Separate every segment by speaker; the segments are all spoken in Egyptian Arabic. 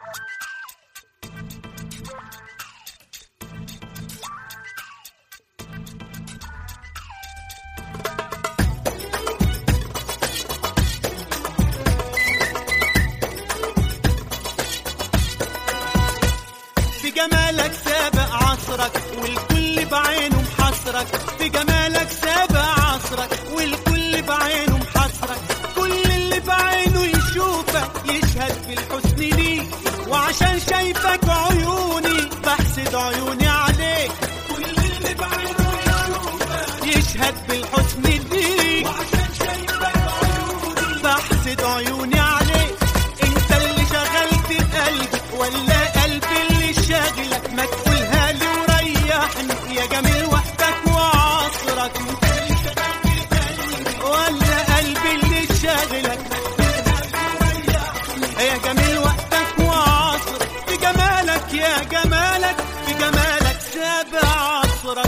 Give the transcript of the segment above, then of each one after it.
Speaker 1: في جمالك سابق عصرك والكل بعينه محصرك في جمالك سابق عصرك والكل بعينه محصرك كل اللي بعينه يشوفك يشهد بالحسن ليك وعشان شايفك عيوني بحسد عيوني عليك كل اللي بعينه يشوفك يشهد بالحسن ليك وعشان شايفك عيوني بحسد عيوني عليك انت اللي شغلت قلبي ولا قلبي اللي شاغلك ما تقولها لي وريحني يا جميل وقتك وعصرك انت اللي شغلت قلبي ولا قلبي اللي شاغلك ما تقولها لي وريحني يا جميل وقتك وعصرك في جمالك يا جمالك في جمالك سابع عصرك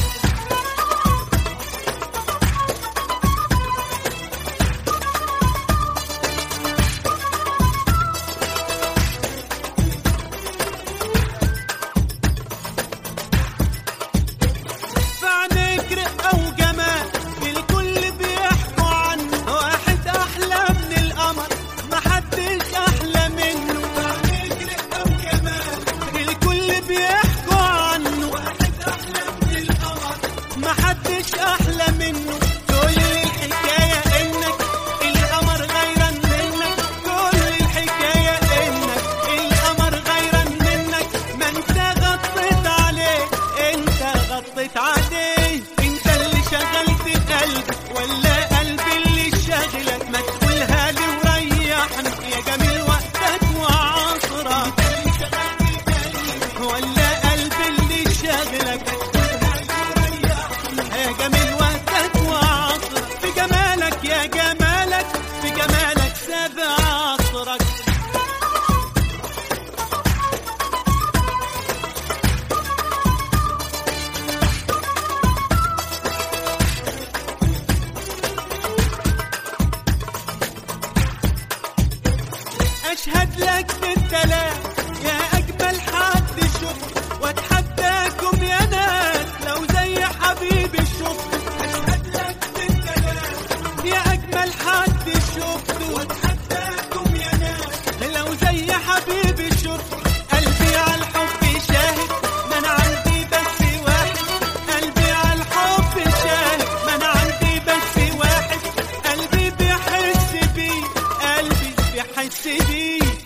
Speaker 1: في عينيك رقة وجمال الكل بيحكوا عنه واحد أحلى من القمر محدش أحلى منه في عينيك رقة وجمال الكل بيحكوا عنه واحد أحلى من القمر محدش أحلى منه كل الحكاية إنك القمر غيرا منك كل الحكاية إنك القمر غيرا منك ما أنت غطيت عليه أنت غطيت عليه أنت اللي شغلت قلبي ولا قلبي اللي شاغلك ما تقولها لي وريحني يا جميل وقتك وعصرك ولا قلبي اللي شاغلك يا جميل وقتك وعصرك في جمالك يا جمالك في جمالك سابع عصرك اشهد لك بالدلال يا اجمل حد شفت واتحداكم يا ناس لو زي حبيبي شفت اشهد لك بالدلال يا اجمل حد شفت واتحداكم يا ناس لو زي حبيبي شفت قلبي على الحب شاهد ما انا عندي بس واحد قلبي على الحب شاهد ما انا عندي بس واحد قلبي بيحس بيه قلبي بيحس بيه